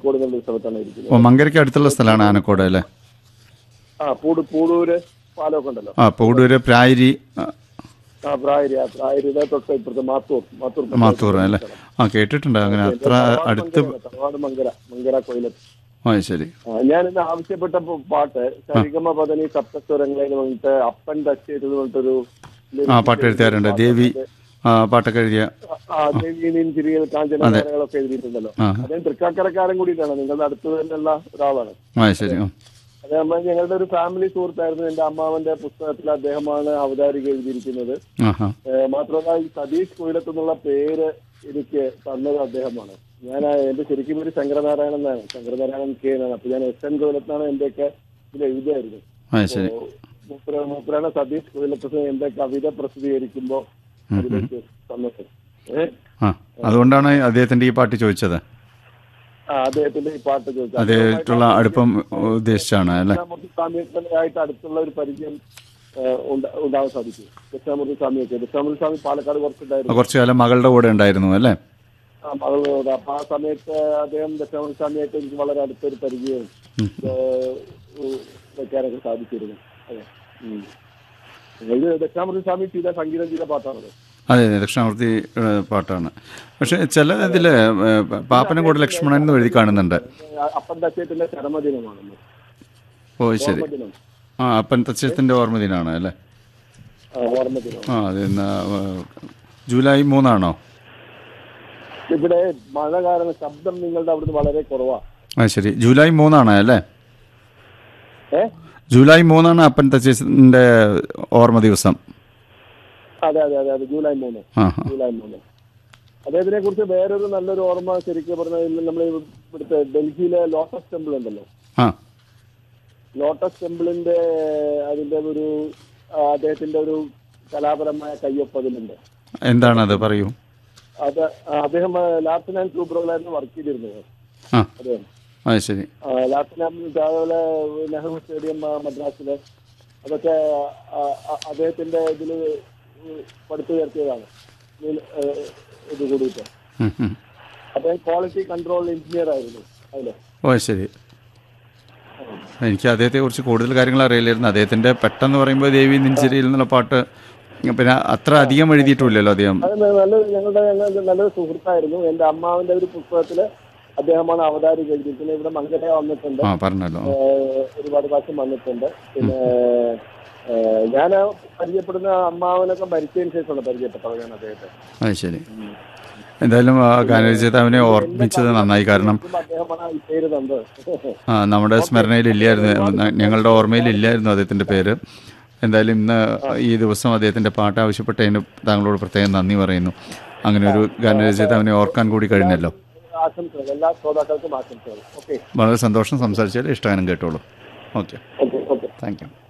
ആനക്കോട് എന്നുള്ള സ്ഥലത്താണ് ഇരിക്കുന്നത് ഓ മങ്കരയ്ക്ക് അടുത്തുള്ള സ്ഥലമാണ് ആനക്കോട് അല്ലേ ആ പൂട് പൂടൂര് പാലമൊക്കെ ഉണ്ടല്ലോ ആ പൂടൂര് പ്രായരി ആ, ആ പ്രായരി ആ പ്രായരിയുടെ തൊട്ട് ഇപ്പുറത്തെ മാത്തൂർ മാത്തൂർ മാത്തൂർ അല്ലേ ആ കേട്ടിട്ടുണ്ട് അങ്ങനെ അത്ര അടുത്ത് തറവാട് മങ്കര മങ്കര കൊയിലത്ത് ആ ശരി ആ, ഞാൻ ഇന്ന് ആവശ്യപ്പെട്ട പ- പാട്ട് സരിഗമ പദനി സപ്തസ്വരങ്ങളെന്ന് പറഞ്ഞിട്ട് അപ്പൻ ടച്ച് ചെയ്തത് പറഞ്ഞിട്ടൊരു ആ പാട്ട് എഴുത്തുകാരുണ്ട് ദേവി ആ പാട്ടൊക്കെ എഴുതിയ ആ ദേവീനിൻ ചിരികൾ കാഞ്ചന ഗാനങ്ങളൊക്കെ എഴുതിയിട്ടുണ്ടല്ലോ ആ. അദ്ദേഹം തൃക്കാക്കരക്കാരൻ കൂടിയിട്ടാണ് നിങ്ങളുടെ അടുത്ത് തന്നെയുള്ള ഒരാളാണ് ആ ശരി ആ. അത് നമ്മൾ ഞങ്ങളുടെ ഒരു ഫാമിലി സുഹൃത്തായിരുന്നു എന്റെ അമ്മാവന്റെ പുസ്തകത്തിൽ അദ്ദേഹമാണ് അവതാരിക എഴുതിയിരിക്കുന്നത് ആഹാ ഏഹ് മാത്രമല്ല ഈ സതീഷ് കൊയിലത്ത് എന്നുള്ള പേര് എനിക്ക് തന്നത് അദ്ദേഹമാണ് ഞാൻ ആ- എന്റെ ശരിക്കും പേര് ശങ്കരനാരായണൻ എന്നാണ് ശങ്കരനാരായണൻ കെ എന്നാണ് അപ്പൊ ഞാൻ എസ് എൻ കൊയിലത്താണ് എന്റെയൊക്കെ ഇതിൽ എഴുതിയായിരുന്നു ആ ശരി മൂപ്പര മൂപ്പരാണ് സതീഷ് കൊയിലത്ത് എന്റെ കവിത പ്രസിദ്ധീകരിക്കുമ്പോ അതിലേക്ക് തന്നത് ഏഹ് ആ അതുകൊണ്ടാണ് അദ്ദേഹത്തിന്റെ ഈ പാട്ട് ചോദിച്ചത് ആ, അദ്ദേഹത്തിന്റെ ഈ പാട്ട് ചോദിച്ചത് അദ്ദേഹമായിട്ടുള്ള അടുപ്പം ഉദ്ദേശിച്ചാണ് അല്ലേ ദക്ഷിണാമൂർത്തി സ്വാമിയായിട്ട് അടുത്തുള്ള ഒരു പരിചയം ഏഹ്, ഉണ്ട- ഉണ്ടാവാൻ സാധിക്കും ദക്ഷിണാമൂർത്തി സ്വാമിയൊക്കെ ദക്ഷിണാമൂർത്തി സ്വാമി പാലക്കാട് കുറച്ചുണ്ടായിരുന്നു കുറച്ചു കാലം മകളുടെ കൂടെ ഉണ്ടായിരുന്നു അല്ലേ ആ മകളോട് അപ്പൊ ആ സമയത്ത് അദ്ദേഹം ദക്ഷിണാമൂർത്തി സ്വാമിയായിട്ട് എനിക്ക് വളരെ അടുത്തൊരു പരിചയം ഏഹ്, ഉ- വെക്കാനൊക്കെ സാധിച്ചിരുന്നു അതെ ഉം. ഇത് ദക്ഷിണാമൂർത്തി സ്വാമി ചെയ്ത സംഗീതം ചെയ്ത പാട്ടാണത് അതെ അതെ ദക്ഷിണാമൂർത്തി ഏഹ്, പാട്ടാണ് പക്ഷെ ചില ഇതില് ഏഹ്, പാപ്പനംകോട് ലക്ഷ്മണൻ എന്ന് എഴുതി കാണുന്നുണ്ട് അപ്പൻ ദശയത്തിന്റെ ചരമദിനമാണെന്ന് ഓ ശരി ഓർമ്മദിനം ആ അപ്പൻ തച്ചത്തിന്റെ ഓർമ്മദിനാണ് അല്ലേ ആ, ഓർമ്മദിനം ആ അത് എന്നാ, ഏഹ്, ജൂലൈ മൂന്നാണോ ഇവിടെ മഴ കാരണം ശബ്ദം നിങ്ങളുടെ അവിടുന്ന് വളരെ കുറവാ ആ ശരി ജൂലൈ മൂന്നാണ് അല്ലേ ഏ ജൂലൈ മൂന്നാണ് അപ്പൻ തച്ചന്റെ ഓർമ്മ ദിവസം അതെ അതെ അതെ അതെ ജൂലൈ മൂന്ന് ആ ആ. ജൂലൈ മൂന്ന് അദ്ദേഹത്തിനെ കുറിച്ച് വേറൊരു നല്ലൊരു ഓർമ്മ ശരിക്കും പറഞ്ഞാൽ നമ്മൾ ഇവിടുത്തെ ഡൽഹിയിലെ ലോട്ടസ് ടെമ്പിൾ ഉണ്ടല്ലോ ആ ലോട്ടസ് ടെമ്പിളിന്റെ അതിന്റെ ഒരു ആ, അദ്ദേഹത്തിന്റെ ഒരു കലാപരമായ കയ്യൊപ്പ് അതിലുണ്ട് എന്താണത് പറയൂ അത് ആ, അദ്ദേഹം ലാപ്റ്റൻ ആൻഡ് ട്രൂപ്പറുകളായിരുന്നു വർക്ക് ചെയ്തിരുന്നത് ആ അദ്ദേഹം അത് ശരി ലാപ്റ്റൻ അതേപോലെ നെഹ്റു സ്റ്റേഡിയം ആ, മദ്രാസില് അതൊക്കെ ആ, ആ, അദ്ദേഹത്തിന്റെ ഇതില് പടുത്തുയർത്തിയതാണ് ഇതിൽ, ഏ, ഇത് കൂടിയിട്ട് ഉം, ഉം. അദ്ദേഹം ക്വാളിറ്റി കൺട്രോൾ എഞ്ചിനീയർ ആയിരുന്നു അതില് ഓ ശരി എനിക്ക് അദ്ദേഹത്തെ കുറിച്ച് കൂടുതൽ കാര്യങ്ങൾ അറിയില്ലായിരുന്നു അദ്ദേഹത്തിന്റെ പെട്ടെന്ന് പറയുമ്പോൾ ദേവി നിൻചിരിയിൽ നിന്നുള്ള പാട്ട് പിന്നെ അത്ര അധികം എഴുതിയിട്ടില്ലല്ലോ അദ്ദേഹം അത് നല്ലൊരു ഞങ്ങളുടെ ഞങ്ങളുടെ നല്ലൊരു സുഹൃത്തായിരുന്നു എന്റെ അമ്മാവിന്റെ ഒരു പുസ്തകത്തില് അദ്ദേഹമാണ് അവതാരിക എഴുതിയിരിക്കുന്നത് ഇവിടെ മങ്കര വന്നിട്ടുണ്ട് ആ പറഞ്ഞല്ലോ ഏഹ് ഒരുപാട് പ്രാവശ്യം വന്നിട്ടുണ്ട് പിന്നെ ഞാൻ പരിചയപ്പെടുന്ന അമ്മാവനൊക്കെ മരിച്ചതിന് ശേഷമാണ് പരിചയപ്പെട്ടത് ഞാൻ അദ്ദേഹത്തെ അത് ശരി എന്തായാലും ആ ഗാനരചയിതാവിനെ ഓർമ്മിച്ചത് നന്നായി കാരണം ഇപ്പം അദ്ദേഹമാണ് ഈ പേര് തന്നത് ആ, നമ്മുടെ സ്മരണയിൽ ഇല്ലായിരുന്നു ന- ഞങ്ങളുടെ ഓർമ്മയിൽ ഇല്ലായിരുന്നു അദ്ദേഹത്തിന്റെ പേര് എന്തായാലും ഇന്ന് ഈ ദിവസം അദ്ദേഹത്തിന്റെ പാട്ട് ആവശ്യപ്പെട്ടതിന് താങ്കളോട് പ്രത്യേകം നന്ദി പറയുന്നു അങ്ങനെ ഒരു ഗാനരചയിതാവിനെ ഓർക്കാൻ കൂടി കഴിഞ്ഞല്ലോ ആശംസകൾ എല്ലാ ശ്രോതാക്കൾക്കും ആശംസകൾ ഓക്കെ വളരെ സന്തോഷം സംസാരിച്ചാൽ ഇഷ്ടഗാനം കേട്ടോളൂ okay okay okay thank U